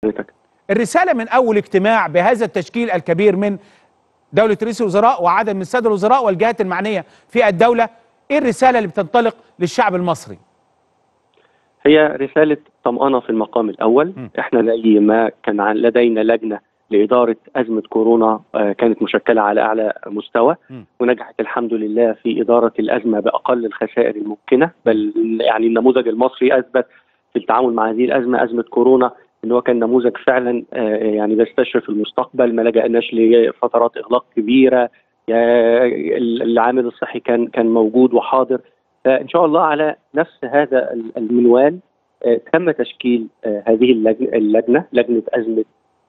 الرساله من اول اجتماع بهذا التشكيل الكبير من دوله رئيس الوزراء وعدد من الساده الوزراء والجهات المعنيه في الدوله ايه الرساله اللي بتنطلق للشعب المصري هي رساله طمانه في المقام الاول م. احنا زي ما كان لدينا لجنه لإدارة أزمة كورونا كانت مشكلة على أعلى مستوى م. ونجحت الحمد لله في إدارة الأزمة بأقل الخسائر الممكنة بل يعني النموذج المصري أثبت في التعامل مع هذه الأزمة أزمة كورونا ان هو كان نموذج فعلا يعني بيستشرف المستقبل ما لجأناش لفترات اغلاق كبيره العامل الصحي كان كان موجود وحاضر فان شاء الله على نفس هذا المنوال تم تشكيل هذه اللجنه لجنه ازمه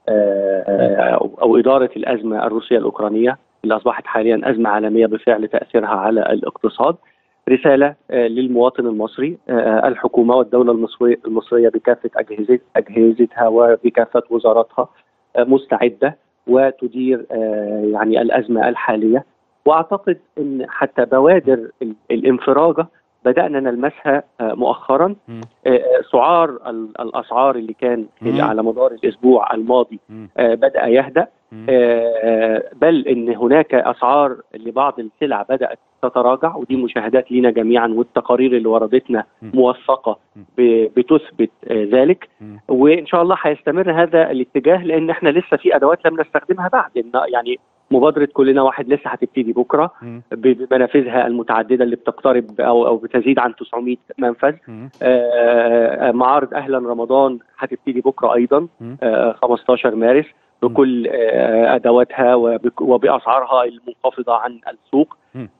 او اداره الازمه الروسيه الاوكرانيه اللي اصبحت حاليا ازمه عالميه بفعل تاثيرها على الاقتصاد رساله للمواطن المصري الحكومه والدوله المصريه المصريه بكافه اجهزه اجهزتها وبكافه وزاراتها مستعده وتدير يعني الازمه الحاليه واعتقد ان حتى بوادر الانفراجه بدانا نلمسها مؤخرا سعار الاسعار اللي كان على مدار الاسبوع الماضي بدا يهدا بل ان هناك اسعار لبعض السلع بدات تتراجع ودي مشاهدات لينا جميعا والتقارير اللي وردتنا موثقه بتثبت ذلك وان شاء الله هيستمر هذا الاتجاه لان احنا لسه في ادوات لم نستخدمها بعد يعني مبادره كلنا واحد لسه هتبتدي بكره بمنافذها المتعدده اللي بتقترب او او بتزيد عن 900 منفذ آه معارض اهلا رمضان هتبتدي بكره ايضا آه 15 مارس بكل آه ادواتها وباسعارها المنخفضه عن السوق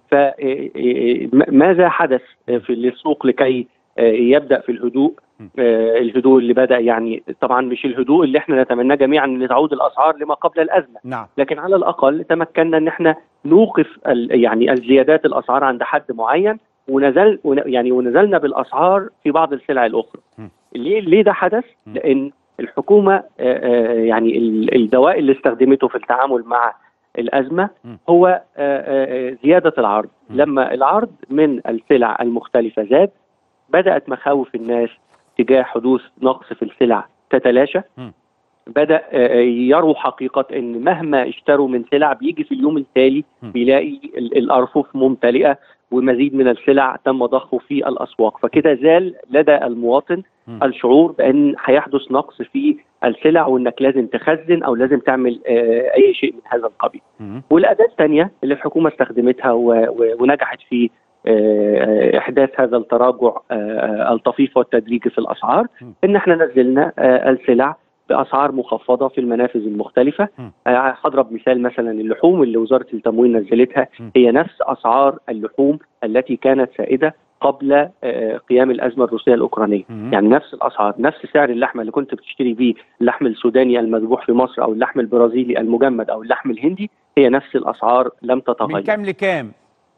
فماذا حدث في السوق لكي يبدا في الهدوء الهدوء اللي بدا يعني طبعا مش الهدوء اللي احنا نتمناه جميعا ان تعود الاسعار لما قبل الازمه نعم. لكن على الاقل تمكنا ان احنا نوقف يعني الزيادات الاسعار عند حد معين ونزل يعني ونزلنا بالاسعار في بعض السلع الاخرى م. ليه ليه ده حدث م. لان الحكومه يعني الدواء اللي استخدمته في التعامل مع الازمه م. هو زياده العرض م. لما العرض من السلع المختلفه زاد بدات مخاوف الناس تجاه حدوث نقص في السلع تتلاشى م. بدا يروا حقيقه ان مهما اشتروا من سلع بيجي في اليوم التالي م. بيلاقي الارفف ممتلئه ومزيد من السلع تم ضخه في الاسواق فكده زال لدى المواطن م. الشعور بان هيحدث نقص في السلع وانك لازم تخزن او لازم تعمل اي شيء من هذا القبيل م. والاداه الثانيه اللي الحكومه استخدمتها ونجحت في احداث هذا التراجع الطفيف والتدريجي في الاسعار ان احنا نزلنا السلع باسعار مخفضه في المنافذ المختلفه هضرب مثال مثلا اللحوم اللي وزاره التموين نزلتها هي نفس اسعار اللحوم التي كانت سائده قبل قيام الازمه الروسيه الاوكرانيه يعني نفس الاسعار نفس سعر اللحمه اللي كنت بتشتري بيه اللحم السوداني المذبوح في مصر او اللحم البرازيلي المجمد او اللحم الهندي هي نفس الاسعار لم تتغير من كام لكام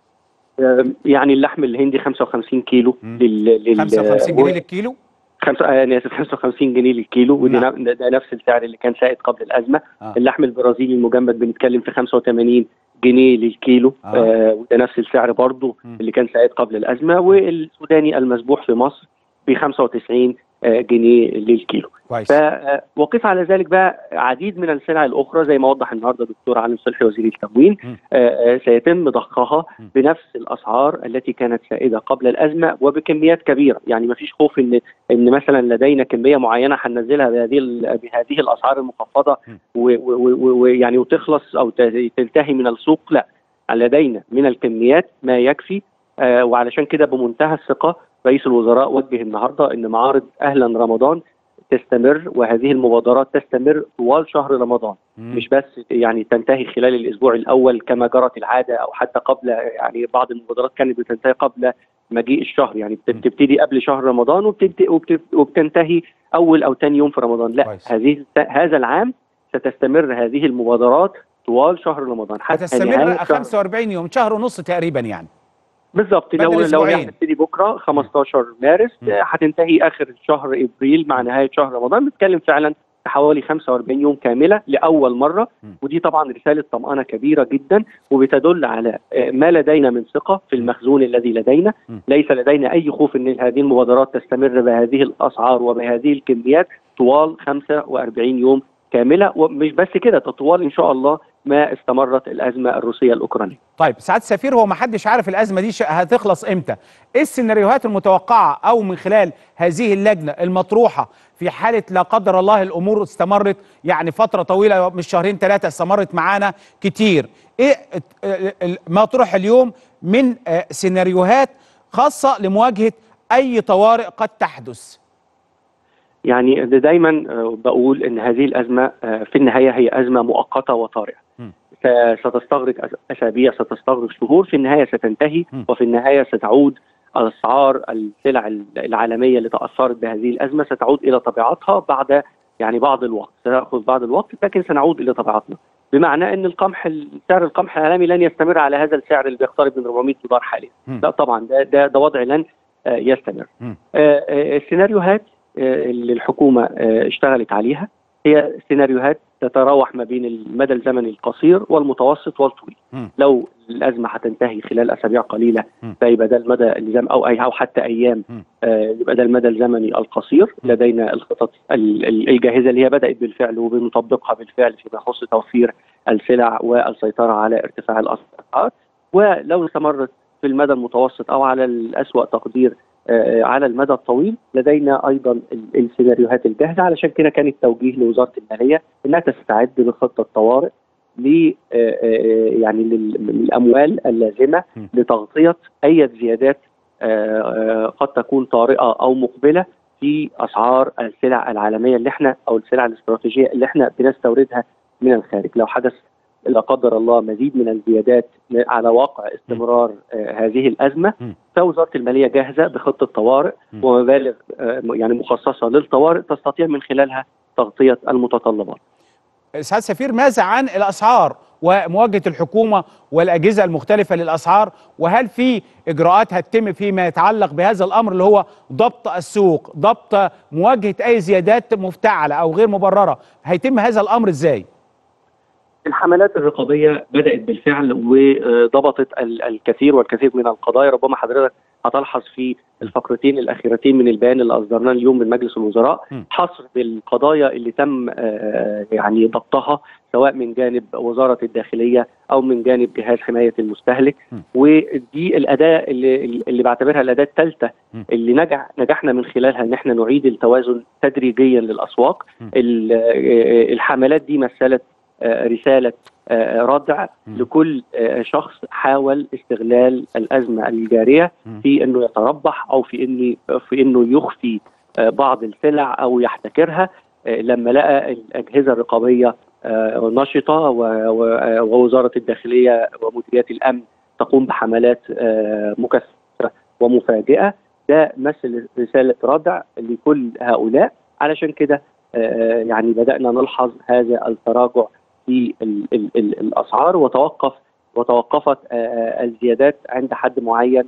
يعني اللحم الهندي 55 كيلو لل, لل 55 جنيه للكيلو خمسة انا اسف 55 جنيه للكيلو ودي نعم. ده نفس السعر اللي كان سائد قبل الازمه آه. اللحم البرازيلي المجمد بنتكلم في 85 جنيه للكيلو آه. آه وده نفس السعر برضه اللي كان سائد قبل الازمه والسوداني المذبوح في مصر ب 95 جنيه للكيلو كويس وقف على ذلك بقى عديد من السلع الاخرى زي ما وضح النهارده الدكتور علي صلحي وزير التموين سيتم ضخها بنفس الاسعار التي كانت سائده قبل الازمه وبكميات كبيره يعني ما فيش خوف ان ان مثلا لدينا كميه معينه هننزلها بهذه بهذه الاسعار المخفضه ويعني وتخلص او تنتهي من السوق لا لدينا من الكميات ما يكفي وعلشان كده بمنتهى الثقه رئيس الوزراء وجه النهارده ان معارض اهلا رمضان تستمر وهذه المبادرات تستمر طوال شهر رمضان مم. مش بس يعني تنتهي خلال الاسبوع الاول كما جرت العاده او حتى قبل يعني بعض المبادرات كانت بتنتهي قبل مجيء الشهر يعني بتبتدي قبل شهر رمضان وبتنتهي اول او ثاني يوم في رمضان لا كويس. هذه هذا العام ستستمر هذه المبادرات طوال شهر رمضان حتى هتستمر نهاية شهر 45 يوم شهر ونص تقريبا يعني بالظبط بدل لو لو أسبوعين. هي هتبتدي بكره 15 مارس مم. آه، هتنتهي اخر شهر ابريل مع نهايه شهر رمضان بنتكلم فعلا حوالي 45 يوم كامله لاول مره م. ودي طبعا رساله طمانه كبيره جدا وبتدل على آه، ما لدينا من ثقه في المخزون الذي لدينا م. ليس لدينا اي خوف ان هذه المبادرات تستمر بهذه الاسعار وبهذه الكميات طوال 45 يوم كامله ومش بس كده ده طوال ان شاء الله ما استمرت الازمه الروسيه الاوكرانيه طيب سعاده السفير هو ما حدش عارف الازمه دي ش- هتخلص امتى ايه السيناريوهات المتوقعه او من خلال هذه اللجنه المطروحه في حاله لا قدر الله الامور استمرت يعني فتره طويله مش شهرين ثلاثه استمرت معانا كتير ايه ات- ال- ال- ما طرح اليوم من آه، سيناريوهات خاصه لمواجهه اي طوارئ قد تحدث يعني ده دايما آه، بقول ان هذه الازمه آه، في النهايه هي ازمه مؤقته وطارئه م. س- ستستغرق أس- اسابيع ستستغرق شهور في النهايه ستنتهي م. وفي النهايه ستعود اسعار السلع العالميه اللي تاثرت بهذه الازمه ستعود الى طبيعتها بعد يعني بعض الوقت ستاخذ بعض الوقت لكن سنعود الى طبيعتنا بمعنى ان القمح سعر القمح العالمي لن يستمر على هذا السعر اللي بيقترب من 400 دولار حاليا م. لا طبعا ده ده, ده وضع لن آه، يستمر م. آه، آه، السيناريوهات آه، اللي الحكومه آه، اشتغلت عليها هي سيناريوهات تتراوح ما بين المدى الزمني القصير والمتوسط والطويل م. لو الازمه هتنتهي خلال اسابيع قليله م. فيبقى ده المدى الزمني او اي او حتى ايام م. آه، يبقى ده المدى الزمني القصير م. لدينا الخطط ال- ال- الجاهزه اللي هي بدات بالفعل وبنطبقها بالفعل فيما يخص توفير السلع والسيطره على ارتفاع الاسعار ولو استمرت في المدى المتوسط او على الاسوا تقدير آه، على المدى الطويل لدينا ايضا ال- السيناريوهات الجاهزه علشان كده كان التوجيه لوزاره الماليه انها تستعد بخطه طوارئ ل آه، آه، يعني لل- للاموال اللازمه م. لتغطيه اي زيادات آه، آه، قد تكون طارئه او مقبله في اسعار السلع العالميه اللي احنا او السلع الاستراتيجيه اللي احنا بنستوردها من الخارج لو حدث لا قدر الله مزيد من الزيادات على واقع استمرار آه، هذه الازمه م. فوزاره الماليه جاهزه بخطه طوارئ م. ومبالغ آه، يعني مخصصه للطوارئ تستطيع من خلالها تغطيه المتطلبات. سعاده السفير ماذا عن الاسعار ومواجهه الحكومه والاجهزه المختلفه للاسعار وهل في اجراءات هتتم فيما يتعلق بهذا الامر اللي هو ضبط السوق ضبط مواجهه اي زيادات مفتعله او غير مبرره هيتم هذا الامر ازاي الحملات الرقابيه بدات بالفعل وضبطت ال- الكثير والكثير من القضايا ربما حضرتك هتلحظ في الفقرتين الاخيرتين من البيان اللي اصدرناه اليوم من مجلس الوزراء م. حصر بالقضايا اللي تم آه، يعني ضبطها سواء من جانب وزاره الداخليه او من جانب جهاز حمايه المستهلك م. ودي الاداه اللي اللي بعتبرها الاداه الثالثه م. اللي نجح نجحنا من خلالها ان احنا نعيد التوازن تدريجيا للاسواق م. ال- آه، الحملات دي مثلت آه، رساله آه، ردع م. لكل آه، شخص حاول استغلال الازمه الجاريه م. في انه يتربح او في انه في انه يخفي آه، بعض السلع او يحتكرها آه، لما لقى الاجهزه الرقابيه آه، نشطه و- و- ووزاره الداخليه ومديريات الامن تقوم بحملات آه، مكثفه ومفاجئه ده مثل رساله ردع لكل هؤلاء علشان كده آه، يعني بدانا نلحظ هذا التراجع في ال ال ال الاسعار وتوقف وتوقفت آه، الزيادات عند حد معين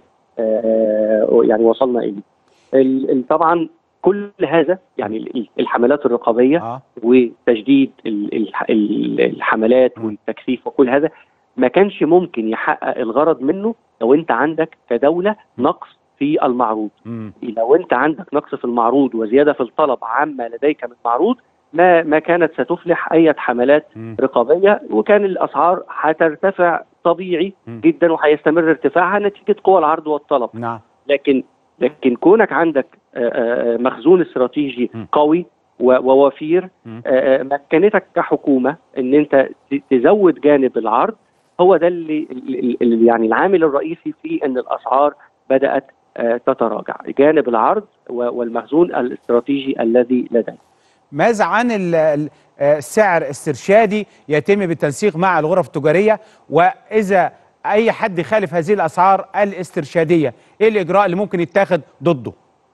آه، يعني وصلنا اليه. ال- ال- طبعا كل هذا يعني ال- الحملات الرقابيه اه وتجديد ال- الح- ال- الحملات م. والتكثيف وكل هذا ما كانش ممكن يحقق الغرض منه لو انت عندك كدوله نقص في المعروض مم. لو انت عندك نقص في المعروض وزياده في الطلب عما لديك من معروض ما ما كانت ستفلح اي حملات مم. رقابيه وكان الاسعار هترتفع طبيعي مم. جدا وهيستمر ارتفاعها نتيجه قوى العرض والطلب نعم لكن لكن كونك عندك آه، آه، مخزون استراتيجي م. قوي و- ووفير م. آه، آه، مكنتك كحكومه ان انت ت- تزود جانب العرض هو ده اللي, اللي اللي يعني العامل الرئيسي في ان الاسعار بدات آه، تتراجع جانب العرض و- والمخزون الاستراتيجي الذي لدينا ماذا عن ال- ال- آه، السعر استرشادي يتم بالتنسيق مع الغرف التجاريه واذا اي حد خالف هذه الاسعار الاسترشاديه ايه الاجراء اللي ممكن يتاخد ضده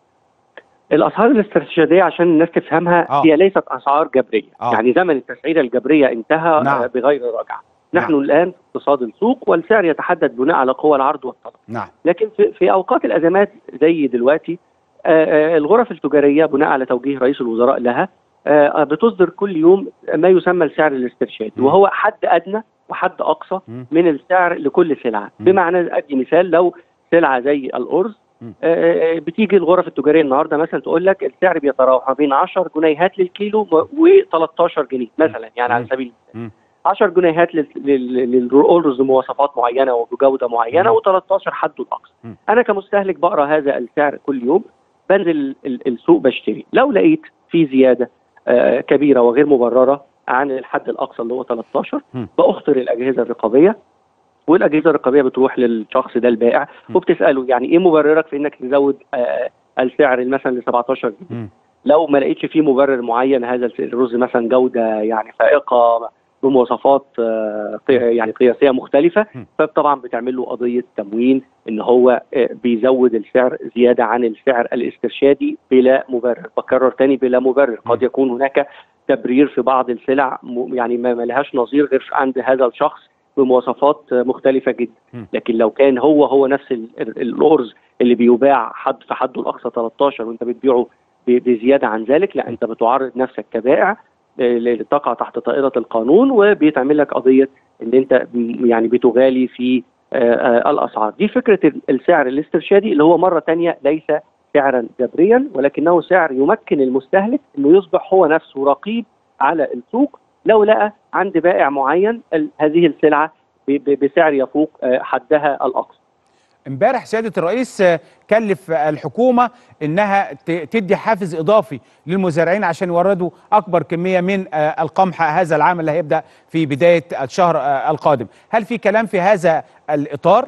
الاسعار الاستراتيجيه عشان الناس تفهمها آه. هي ليست اسعار جبريه آه. يعني زمن التسعيره الجبريه انتهى نعم. آه، بغير رجعه نحن نعم. الان في اقتصاد السوق والسعر يتحدد بناء على قوى العرض والطلب نعم لكن في, في اوقات الازمات زي دلوقتي آه، آه، الغرف التجاريه بناء على توجيه رئيس الوزراء لها آه، بتصدر كل يوم ما يسمى السعر الاسترشادي مم. وهو حد ادنى وحد اقصى مم. من السعر لكل سلعه مم. بمعنى ادي مثال لو سلعه زي الارز مم. آه، آه، بتيجي الغرف التجاريه النهارده مثلا تقول لك السعر بيتراوح ما بين 10 جنيهات للكيلو و13 جنيه مثلا يعني على مم. سبيل مم. المثال 10 جنيهات لل- لل- للارز بمواصفات معينه وبجوده معينه مم. و13 حده الاقصى مم. انا كمستهلك بقرا هذا السعر كل يوم بنزل ال- السوق بشتري لو لقيت في زياده آه، كبيره وغير مبرره عن الحد الاقصى اللي هو 13 مم. باخطر الاجهزه الرقابيه والاجهزه الرقابيه بتروح للشخص ده البائع مم. وبتساله يعني ايه مبررك في انك تزود آه، السعر مثلا ل 17 جنيه مم. لو ما لقيتش فيه مبرر معين هذا الرز مثلا جوده يعني فائقه بمواصفات آه، قي- يعني قياسيه مختلفه م. فطبعا بتعمل له قضيه تموين ان هو آه، بيزود السعر زياده عن السعر الاسترشادي بلا مبرر بكرر تاني بلا مبرر قد م. يكون هناك تبرير في بعض السلع م- يعني ما ما لهاش نظير غير عند هذا الشخص بمواصفات آه، مختلفه جدا م. لكن لو كان هو هو نفس ال- ال- الارز اللي بيباع حد في حده الاقصى 13 وانت بتبيعه ب- بزياده عن ذلك لا انت بتعرض نفسك كبائع آه، لتقع تحت طائره القانون وبيتعمل لك قضيه ان انت م- يعني بتغالي في آه، آه، الاسعار دي فكره ال- السعر الاسترشادي اللي هو مره تانية ليس سعرا جبريا ولكنه سعر يمكن المستهلك انه يصبح هو نفسه رقيب على السوق لو لقى عند بائع معين ال- هذه السلعه ب- ب- بسعر يفوق آه، حدها الاقصى امبارح سياده الرئيس آه، كلف الحكومه انها ت- تدي حافز اضافي للمزارعين عشان يوردوا اكبر كميه من آه، القمح هذا العام اللي هيبدا في بدايه الشهر آه، القادم هل في كلام في هذا الاطار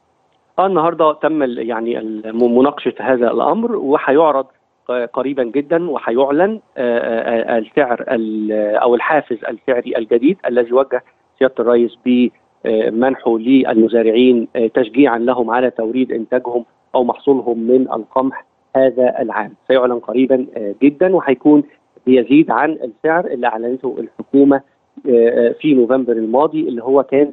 اه النهارده تم ال- يعني الم- مناقشه هذا الامر وهيعرض ق- قريبا جدا وهيعلن آه، آه، آه، السعر ال- او الحافز السعري الجديد الذي وجه سياده الرئيس بمنحه للمزارعين آه، تشجيعا لهم على توريد انتاجهم او محصولهم من القمح هذا العام سيعلن قريبا آه، جدا وهيكون بيزيد عن السعر اللي اعلنته الحكومه آه، آه، في نوفمبر الماضي اللي هو كان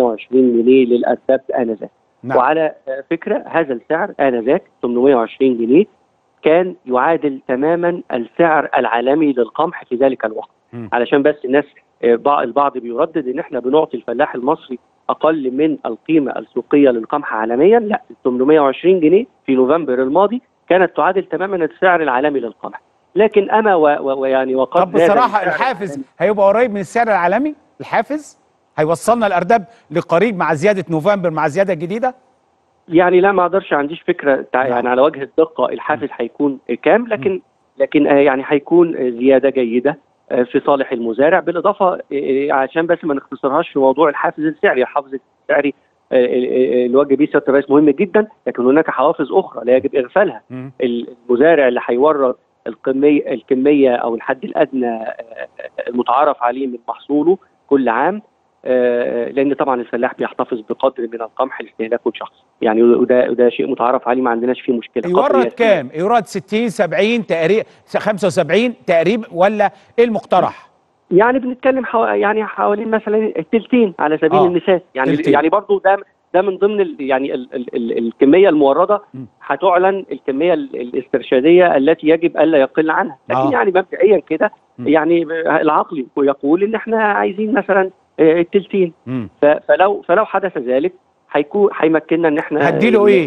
820 جنيه للارتاب انذاك نعم وعلى فكره هذا السعر انذاك 820 جنيه كان يعادل تماما السعر العالمي للقمح في ذلك الوقت مم. علشان بس الناس آه، بع- البعض بيردد ان احنا بنعطي الفلاح المصري اقل من القيمه السوقيه للقمح عالميا لا 820 جنيه في نوفمبر الماضي كانت تعادل تماما السعر العالمي للقمح لكن اما و- و- ويعني وقد طب زاد بصراحه السعر الحافز العالمي- هيبقى قريب من السعر العالمي الحافز هيوصلنا الارداب لقريب مع زياده نوفمبر مع زياده جديده يعني لا ما اقدرش عنديش فكره تع- نعم. يعني على وجه الدقه الحافز هيكون كام لكن لكن آه، يعني هيكون آه، زياده جيده آه، في صالح المزارع بالاضافه آه، عشان بس ما نختصرهاش في موضوع الحافز السعري الحافز السعري آه، آه، آه، اللي وجه بيه سياده الرئيس مهم جدا لكن هناك حوافز اخرى لا يجب اغفالها مم. المزارع اللي هيورد الكميه الكميه او الحد الادنى آه، المتعارف عليه من محصوله كل عام آه، لان طبعا الفلاح بيحتفظ بقدر من القمح لاستهلاكه الشخصي يعني وده وده شيء متعارف عليه ما عندناش فيه مشكله قدر يورد يسير. كام يورد 60 70 تقريبا 75 تقريبا ولا ايه المقترح يعني بنتكلم حو... يعني حوالين مثلا التلتين على سبيل آه، المثال يعني تلتين. يعني برضو ده ده من ضمن ال... يعني ال... ال... ال... الكميه المورده م. هتعلن الكميه ال... الاسترشاديه التي يجب الا يقل عنها لكن آه. يعني مبدئيا كده م. يعني العقل يقول ان احنا عايزين مثلا آه، التلتين مم. ف... فلو فلو حدث ذلك هيكون هيمكننا ان احنا هتديله إيه؟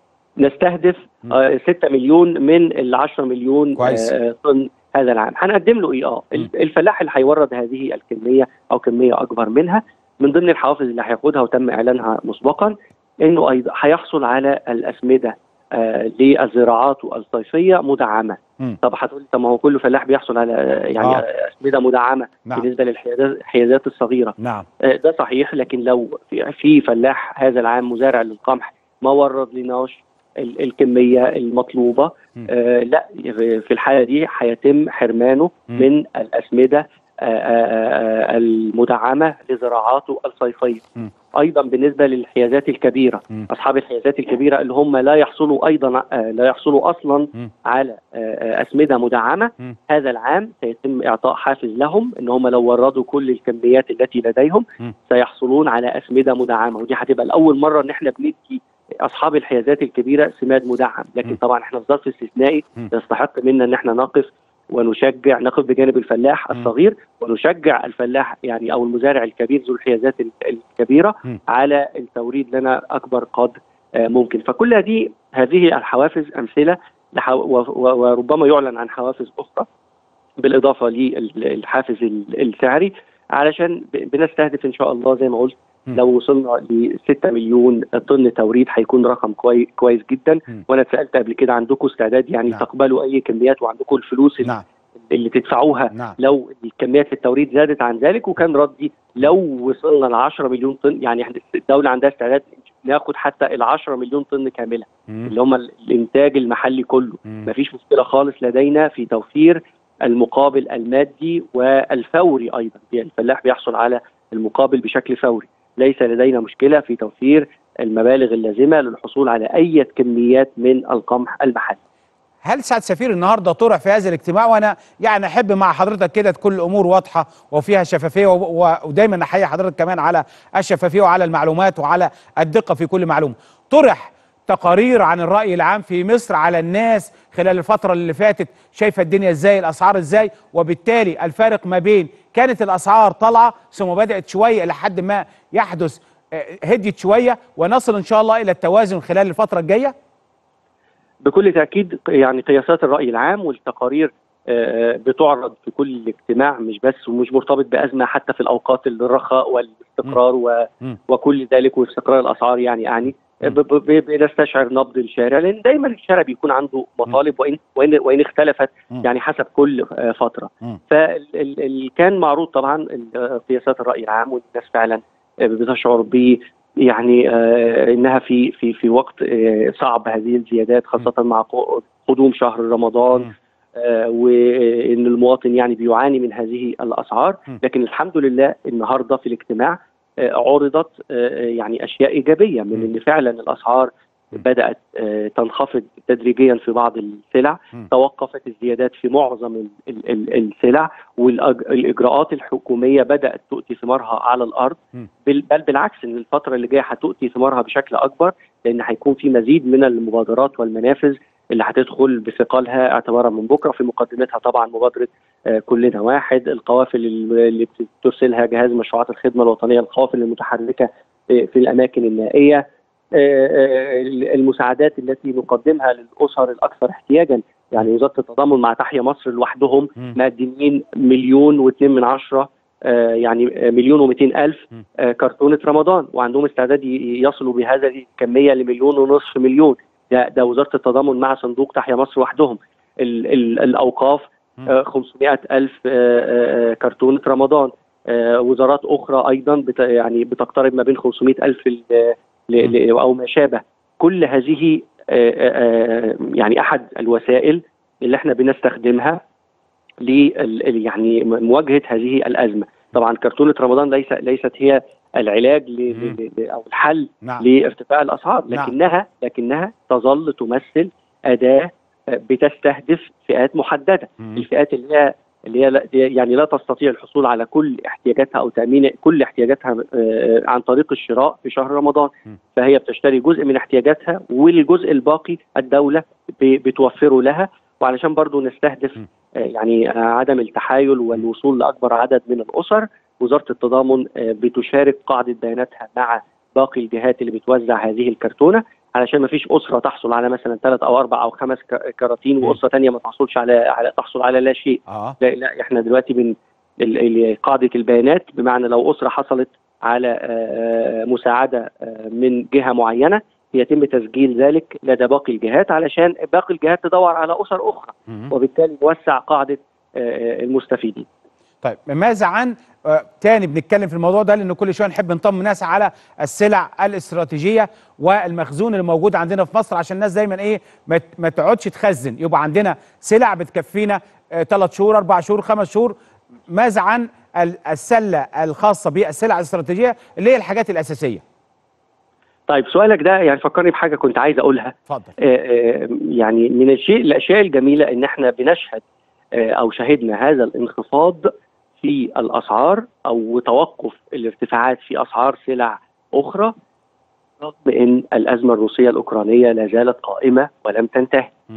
نستهدف م. آه 6 مليون من ال 10 مليون كويس. آه طن هذا العام هنقدم له ايه اه م. الفلاح اللي هيورد هذه الكميه او كميه اكبر منها من ضمن الحوافز اللي هياخدها وتم اعلانها مسبقا انه ايضا هيحصل على الاسمده آه للزراعات الصيفيه مدعمه مم. طب هتقول طب ما هو كل فلاح بيحصل على آه، يعني آه. آه. اسمده مدعمه نعم بالنسبه للحيازات الحيازات الصغيره نعم آه، ده صحيح لكن لو في, في فلاح هذا العام مزارع للقمح ما ورد لناش ال- الكميه المطلوبه م. آه لا في الحاله دي هيتم حرمانه م. من الاسمده آه، آه، آه، المدعمه لزراعاته الصيفيه م. ايضا بالنسبه للحيازات الكبيره م. اصحاب الحيازات الكبيره اللي هم لا يحصلوا ايضا آه، لا يحصلوا اصلا م. على آه، آه، اسمده مدعمه م. هذا العام سيتم اعطاء حافز لهم ان هم لو وردوا كل الكميات التي لديهم م. سيحصلون على اسمده مدعمه ودي هتبقى لاول مره ان احنا بندي اصحاب الحيازات الكبيره سماد مدعم لكن م. طبعا احنا في ظرف استثنائي م. يستحق منا ان احنا نقف ونشجع ناخذ بجانب الفلاح م. الصغير ونشجع الفلاح يعني او المزارع الكبير ذو الحيازات ال- الكبيره م. على التوريد لنا اكبر قدر آه، ممكن فكل هذه هذه الحوافز امثله لح- و- و- وربما يعلن عن حوافز اخرى بالاضافه للحافز ال- السعري علشان ب- بنستهدف ان شاء الله زي ما قلت م. لو وصلنا ل 6 مليون طن توريد هيكون رقم كوي كويس جدا م. وانا اتسالت قبل كده عندكم استعداد يعني نعم. تقبلوا اي كميات وعندكم الفلوس اللي نعم اللي تدفعوها نعم لو كميات التوريد زادت عن ذلك وكان ردي لو وصلنا ل 10 مليون طن يعني احنا الدوله عندها استعداد ناخد حتى ال 10 مليون طن كامله مم. اللي هم الانتاج المحلي كله مم. مفيش مشكله خالص لدينا في توفير المقابل المادي والفوري ايضا الفلاح بيحصل على المقابل بشكل فوري ليس لدينا مشكله في توفير المبالغ اللازمه للحصول على اي كميات من القمح المحلي هل سعد سفير النهارده طرح في هذا الاجتماع وانا يعني احب مع حضرتك كده تكون الامور واضحه وفيها شفافيه و- و- ودايما احيي حضرتك كمان على الشفافيه وعلى المعلومات وعلى الدقه في كل معلومه. طرح تقارير عن الراي العام في مصر على الناس خلال الفتره اللي فاتت شايفه الدنيا ازاي الاسعار ازاي وبالتالي الفارق ما بين كانت الاسعار طالعه ثم بدات شويه لحد ما يحدث آه، هديت شويه ونصل ان شاء الله الى التوازن خلال الفتره الجايه. بكل تاكيد يعني قياسات الراي العام والتقارير آه، بتعرض في كل اجتماع مش بس ومش مرتبط بازمه حتى في الاوقات الرخاء والاستقرار و... مم. وكل ذلك واستقرار الاسعار يعني يعني مم. ب- ب- ب- بنستشعر نبض الشارع لان دايما الشارع بيكون عنده مطالب وان وان وان اختلفت مم. يعني حسب كل آه، فتره مم. فكان معروض طبعا ال- قياسات الراي العام والناس فعلا آه، بتشعر ب يعني آه، انها في في في وقت آه، صعب هذه الزيادات خاصه مع قو- قدوم شهر رمضان مم. آه، وان المواطن يعني بيعاني من هذه الاسعار م. لكن الحمد لله النهارده في الاجتماع آه، عرضت آه، يعني اشياء ايجابيه من م. ان فعلا الاسعار م. بدات آه، تنخفض تدريجيا في بعض السلع م. توقفت الزيادات في معظم ال- ال- ال- السلع والاجراءات الحكوميه بدات تؤتي ثمارها على الارض م. بل بل بالعكس ان الفتره اللي جايه هتؤتي ثمارها بشكل اكبر لان هيكون في مزيد من المبادرات والمنافذ اللي هتدخل بثقلها اعتبارا من بكره في مقدمتها طبعا مبادره آه، كلنا واحد القوافل اللي اللي بترسلها جهاز مشروعات الخدمه الوطنيه القوافل المتحركه آه، في الاماكن النائيه آه، آه، المساعدات التي نقدمها للاسر الاكثر احتياجا يعني وزاره التضامن مع تحيا مصر لوحدهم مم. مقدمين مليون واثنين من عشرة آه، يعني آه، مليون ومئتين ألف مم. آه، كرتونة رمضان وعندهم استعداد ي- يصلوا بهذه الكمية لمليون ونصف مليون ده, ده وزارة التضامن مع صندوق تحيا مصر وحدهم ال ال الأوقاف مم. آه، 500 ألف آه، آه، كرتونة رمضان آه، وزارات أخرى أيضا بت يعني بتقترب ما بين 500 ألف ل- ل- ل- أو ما شابه كل هذه آه، آه، آه، يعني أحد الوسائل اللي احنا بنستخدمها لل يعني مواجهه هذه الازمه طبعا كرتونه رمضان ليس ليست هي العلاج ل مم. ل ل او الحل نعم لارتفاع الاسعار نعم. لكنها لكنها تظل تمثل اداه آه، بتستهدف فئات محدده مم. الفئات اللي هي اللي هي لا- يعني لا تستطيع الحصول على كل احتياجاتها او تامين كل احتياجاتها آه، عن طريق الشراء في شهر رمضان م. فهي بتشتري جزء من احتياجاتها والجزء الباقي الدوله ب- بتوفره لها وعلشان برضو نستهدف م. آه، يعني آه، عدم التحايل والوصول لاكبر عدد من الاسر وزاره التضامن آه، بتشارك قاعده بياناتها مع باقي الجهات اللي بتوزع هذه الكرتونه علشان ما فيش اسره تحصل على مثلا ثلاث او اربع او خمس ك- كراتين م. واسره ثانيه ما تحصلش على على تحصل على لا شيء اه لا, لا احنا دلوقتي من ال- ال- قاعده البيانات بمعنى لو اسره حصلت على آه، مساعده آه، من جهه معينه يتم تسجيل ذلك لدى باقي الجهات علشان باقي الجهات تدور على اسر اخرى مم. وبالتالي نوسع قاعده آه، المستفيدين. طيب ماذا عن آه تاني بنتكلم في الموضوع ده لان كل شويه نحب نطمن الناس على السلع الاستراتيجيه والمخزون اللي موجود عندنا في مصر عشان الناس دايما ايه ما, ت- ما تقعدش تخزن يبقى عندنا سلع بتكفينا ثلاث شهور اربع شهور خمس شهور ماذا عن ال- السله الخاصه بالسلع الاستراتيجيه اللي هي الحاجات الاساسيه طيب سؤالك ده يعني فكرني بحاجه كنت عايز اقولها اتفضل آه، آه، يعني من الشيء الاشياء الجميله ان احنا بنشهد آه، او شهدنا هذا الانخفاض في الاسعار او توقف الارتفاعات في اسعار سلع اخرى رغم ان الازمه الروسيه الاوكرانيه لا زالت قائمه ولم تنتهي مم.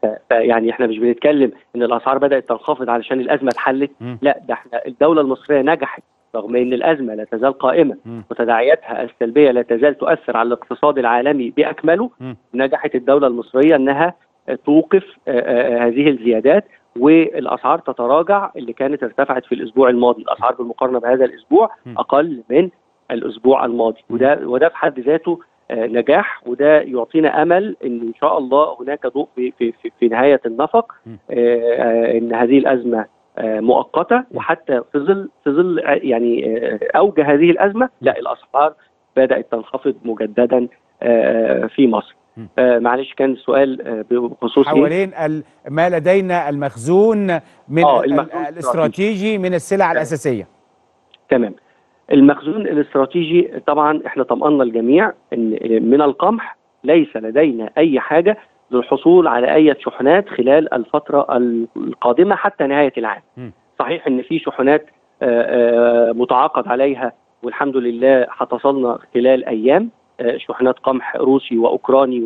فيعني احنا مش بنتكلم ان الاسعار بدات تنخفض علشان الازمه اتحلت مم. لا ده احنا الدوله المصريه نجحت رغم ان الازمه لا تزال قائمه مم. وتداعياتها السلبيه لا تزال تؤثر على الاقتصاد العالمي باكمله مم. نجحت الدوله المصريه انها توقف آه، آه، هذه الزيادات والاسعار تتراجع اللي كانت ارتفعت في الاسبوع الماضي الاسعار بالمقارنه بهذا الاسبوع مم. اقل من الاسبوع الماضي وده وده في حد ذاته آه، نجاح وده يعطينا امل ان ان شاء الله هناك ضوء في في في, في نهايه النفق مم. آه، آه، ان هذه الازمه آه، مؤقته وحتى في ظل في ظل آه، يعني آه، اوج هذه الازمه لا الاسعار بدات تنخفض مجددا آه، في مصر مم. آه، معلش كان السؤال آه، بخصوص إيه؟ حوالين ال- ما لدينا المخزون من آه، ال- المخزون ال- الاستراتيجي من السلع تمام. الاساسيه تمام المخزون الاستراتيجي طبعا احنا طمأنا الجميع ان من القمح ليس لدينا اي حاجه للحصول على اي شحنات خلال الفتره القادمه حتى نهايه العام. م. صحيح ان في شحنات آه، آه، متعاقد عليها والحمد لله هتصلنا خلال ايام آه، شحنات قمح روسي واوكراني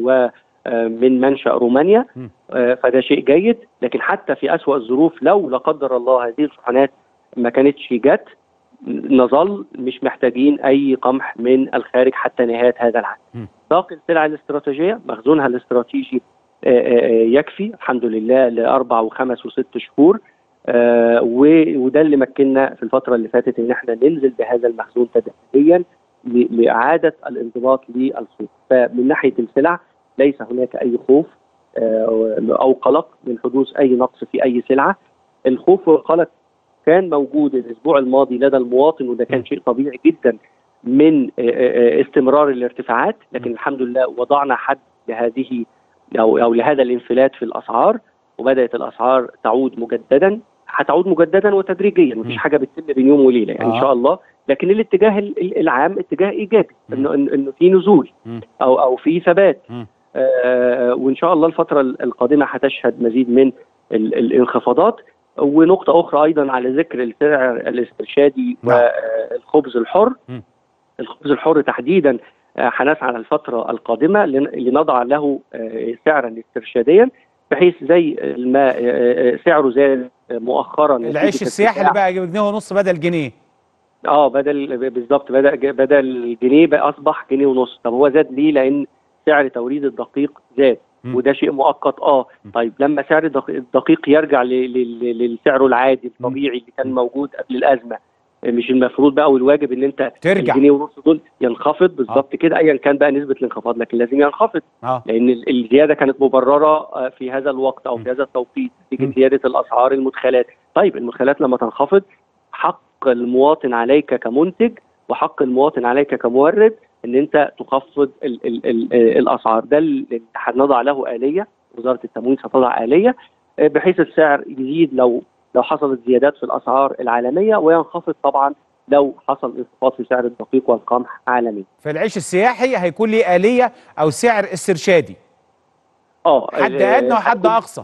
ومن منشا رومانيا م. آه، فده شيء جيد لكن حتى في اسوأ الظروف لو لا قدر الله هذه الشحنات ما كانتش جت نظل مش محتاجين اي قمح من الخارج حتى نهايه هذا العام. م. باقي السلع الاستراتيجيه مخزونها الاستراتيجي آه، آه، يكفي الحمد لله لاربع وخمس وست شهور آه، و- وده اللي مكننا في الفتره اللي فاتت ان احنا ننزل بهذا المخزون تدريجيا ل- لاعاده الانضباط للسوق فمن ناحيه السلع ليس هناك اي خوف آه، او قلق من حدوث اي نقص في اي سلعه الخوف والقلق كان موجود الاسبوع الماضي لدى المواطن وده كان م. شيء طبيعي جدا من آه، آه، استمرار الارتفاعات لكن م. الحمد لله وضعنا حد لهذه او او لهذا الانفلات في الاسعار وبدات الاسعار تعود مجددا هتعود مجددا وتدريجيا م. مفيش حاجه بتتم بين يوم وليله يعني آه. ان شاء الله لكن الاتجاه ال- ال- العام اتجاه ايجابي م. انه إنه- انه في نزول م. او او في ثبات م. آه، وان شاء الله الفتره القادمه هتشهد مزيد من ال- الانخفاضات ونقطه اخرى ايضا على ذكر السعر الاسترشادي نعم. والخبز الحر م. الخبز الحر تحديدا آه، هنسعى الفتره القادمه لن- لنضع له آه، سعرا استرشاديا بحيث زي ما آه، آه، سعره زاد مؤخرا العيش نتيجة السياحي اللي ارتفاع- بقى جنيه ونص بدل جنيه اه بدل بالظبط بدا بدل جنيه بقى اصبح جنيه ونص طب هو زاد ليه لان سعر توريد الدقيق زاد م. وده شيء مؤقت اه م. طيب لما سعر الدق- الدقيق يرجع ل- ل- ل- لسعره العادي الطبيعي اللي كان م. موجود قبل الازمه مش المفروض بقى والواجب ان انت ترجع الجنيه ونص دول ينخفض بالظبط كده ايا كان بقى نسبه الانخفاض لكن لازم ينخفض اه لان ال- الزياده كانت مبرره آه، في هذا الوقت او م. في هذا التوقيت م. نتيجه زياده الاسعار المدخلات طيب المدخلات لما تنخفض حق المواطن عليك كمنتج وحق المواطن عليك كمورد ان انت تخفض ال ال ال الاسعار ده اللي هنضع له اليه وزاره التموين ستضع اليه آه، بحيث السعر يزيد لو لو حصلت زيادات في الاسعار العالميه وينخفض طبعا لو حصل انخفاض في سعر الدقيق والقمح عالميا فالعيش السياحي هيكون ليه آلية أو سعر استرشادي اه حد آه، أدنى وحد هيكون- أقصى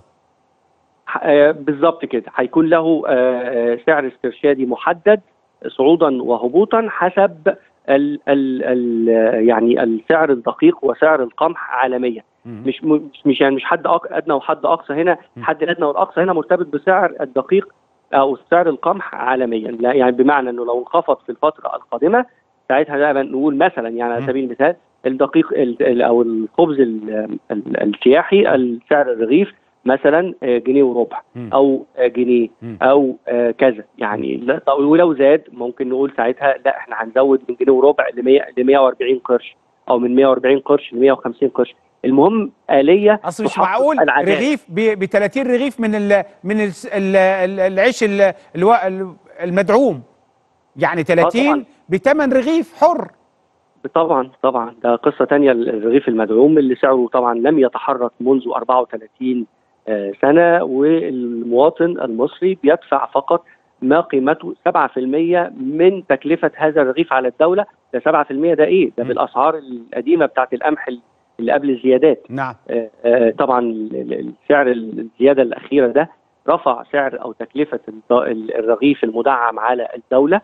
آه، بالظبط كده هيكون له آه، آه، سعر استرشادي محدد صعودا وهبوطا حسب ال ال ال يعني السعر الدقيق وسعر القمح عالميا مم. مش م- مش مش يعني مش حد أق- ادنى وحد اقصى هنا م. حد الادنى والاقصى هنا مرتبط بسعر الدقيق او سعر القمح عالميا لا يعني بمعنى انه لو انخفض في الفتره القادمه ساعتها بقى نقول مثلا يعني م. على سبيل المثال الدقيق ال- ال- او الخبز ال- ال- السياحي السعر الرغيف مثلا آه، جنيه وربع مم. او آه، جنيه مم. او آه، كذا يعني لا طب ولو زاد ممكن نقول ساعتها لا احنا هنزود من جنيه وربع ل 100 ل 140 قرش او من 140 قرش ل 150 قرش المهم آلية اصل مش تحقق معقول العدالة. رغيف ب 30 رغيف من ال من ال ال ال العيش ال الو- ال- المدعوم يعني 30 طبعاً. بثمن رغيف حر طبعا طبعا ده قصة تانية الرغيف المدعوم اللي سعره طبعا لم يتحرك منذ 34 آه، سنة والمواطن المصري بيدفع فقط ما قيمته 7% من تكلفة هذا الرغيف على الدولة ده 7% ده ايه؟ ده م. بالأسعار القديمة بتاعت القمح اللي قبل الزيادات نعم آه، آه، طبعا ال- ال- السعر الزياده الاخيره ده رفع سعر او تكلفه الض- الرغيف المدعم على الدوله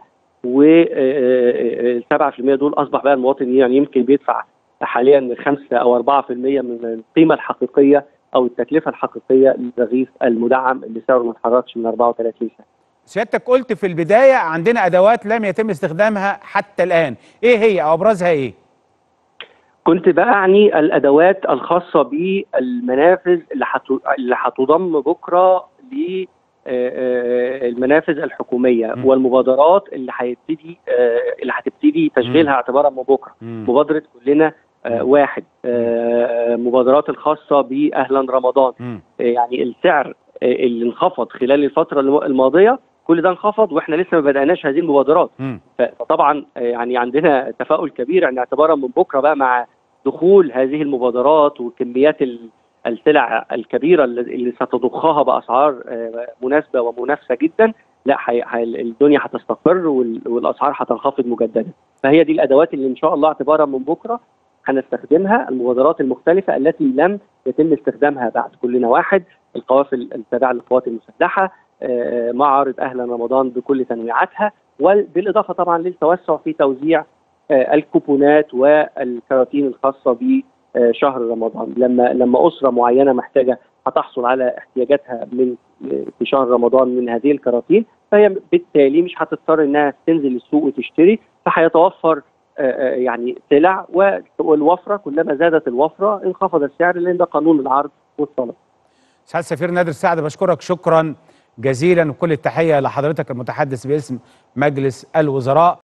وال 7% دول اصبح بقى المواطن يعني يمكن بيدفع حاليا 5 او 4% من القيمه الحقيقيه او التكلفه الحقيقيه للرغيف المدعم اللي سعره ما اتحركش من 34 سنه. سيادتك قلت في البدايه عندنا ادوات لم يتم استخدامها حتى الان ايه هي او ابرزها ايه كنت بعني الادوات الخاصه بالمنافذ اللي حت- اللي هتضم بكره ل آه، آه، المنافذ الحكوميه م. والمبادرات اللي هيبتدي آه، اللي هتبتدي تشغيلها اعتبارا من بكره مم. مبادره كلنا آه، واحد آه، مبادرات الخاصه باهلا رمضان مم. آه، يعني السعر آه، اللي انخفض خلال الفتره الم- الماضيه كل ده انخفض واحنا لسه ما بداناش هذه المبادرات مم. فطبعا آه، يعني عندنا تفاؤل كبير يعني اعتبارا من بكره بقى مع دخول هذه المبادرات وكميات ال- السلع الكبيره اللي اللي ستضخها باسعار آه، مناسبه ومنافسه جدا لا حي... حي... الدنيا هتستقر وال... والاسعار هتنخفض مجددا فهي دي الادوات اللي ان شاء الله اعتبارا من بكره هنستخدمها المبادرات المختلفه التي لم يتم استخدامها بعد كلنا واحد القوافل التابعه للقوات المسلحه آه، معارض اهلا رمضان بكل تنويعاتها وبالاضافه طبعا للتوسع في توزيع آه، الكوبونات والكراتين الخاصه بشهر رمضان لما لما اسره معينه محتاجه هتحصل على احتياجاتها من في شهر رمضان من هذه الكراتين فهي بالتالي مش هتضطر انها تنزل السوق وتشتري فهيتوفر آه، آه، يعني سلع و- والوفره كلما زادت الوفره انخفض السعر لان ده قانون العرض والطلب سعاده السفير نادر سعد بشكرك شكرا جزيلا وكل التحيه لحضرتك المتحدث باسم مجلس الوزراء